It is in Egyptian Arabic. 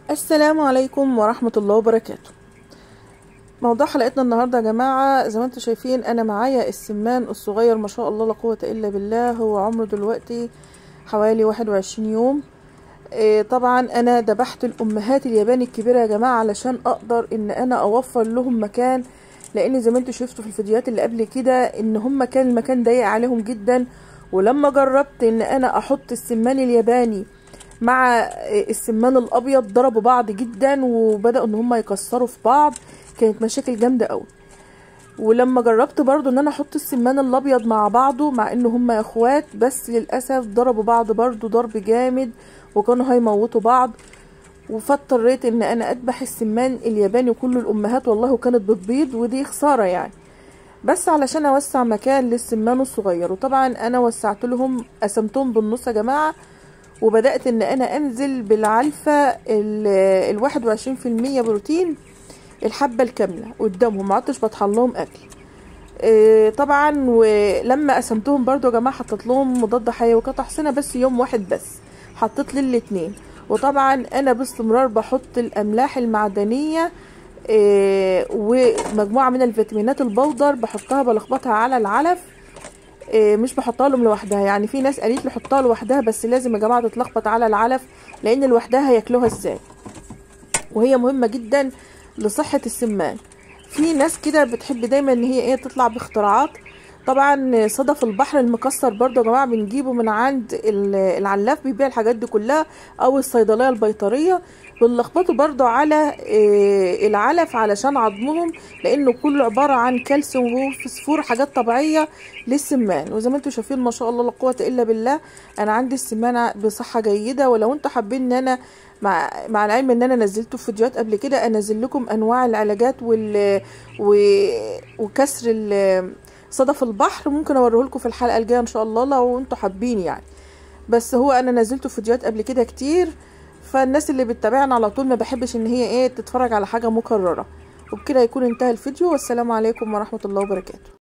السلام عليكم ورحمة الله وبركاته موضوع حلقتنا النهاردة يا جماعة زي ما انتم شايفين انا معايا السمان الصغير ما شاء الله لا قوة الا بالله هو عمره دلوقتي حوالي واحد وعشرين يوم إيه طبعا انا دبحت الامهات الياباني الكبيرة يا جماعة علشان اقدر ان انا اوفر لهم مكان لان زي ما انتم شفتوا في الفيديوهات اللي قبل كده ان هم كان المكان ضيق عليهم جدا ولما جربت ان انا احط السمان الياباني مع السمان الابيض ضربوا بعض جدا وبداوا ان هم يكسروا في بعض كانت مشاكل جامده قوي ولما جربت برضو ان انا احط السمان الابيض مع بعضه مع ان هم اخوات بس للاسف ضربوا بعض برضو ضرب جامد وكانوا هيموتوا بعض فاضطريت ان انا اذبح السمان الياباني وكل الامهات والله وكانت بتبيض ودي خساره يعني بس علشان اوسع مكان للسمان الصغير وطبعا انا وسعت لهم قسمتهم بالنص يا جماعه وبدات ان انا انزل بالعلفه الواحد وعشرين في المية بروتين الحبه الكامله قدامهم ما عدتش بطحن لهم اكل إيه طبعا ولما قسمتهم برضو يا جماعه حطيت لهم مضاد حيوي وقطع سنه بس يوم واحد بس حطيت للاتنين وطبعا انا باستمرار بحط الاملاح المعدنيه إيه ومجموعه من الفيتامينات البودر بحطها بلخبطها على العلف إيه مش بحطها لهم لوحدها يعني في ناس قالت لي حطها لوحدها بس لازم يا جماعه تتلخبط على العلف لان لوحدها هياكلوها ازاي وهي مهمه جدا لصحه السمان في ناس كده بتحب دايما ان هي ايه تطلع باختراعات طبعا صدف البحر المكسر برضو يا جماعه بنجيبه من عند العلاف بيبيع الحاجات دي كلها او الصيدليه البيطريه بنلخبطه برضو على العلف علشان عظمهم لانه كله عباره عن كالسيوم وفسفور حاجات طبيعيه للسمان وزي ما انتم شايفين ما شاء الله لا قوه الا بالله انا عندي السمانه بصحه جيده ولو انتم حابين ان انا مع مع العلم ان انا نزلته في فيديوهات قبل كده انزل لكم انواع العلاجات وال و... وكسر ال... صدف البحر ممكن اوريه لكم في الحلقه الجايه ان شاء الله لو انتم حابين يعني بس هو انا نزلته فيديوهات قبل كده كتير فالناس اللي بتتابعنا على طول ما بحبش ان هي ايه تتفرج على حاجه مكرره وبكده يكون انتهى الفيديو والسلام عليكم ورحمه الله وبركاته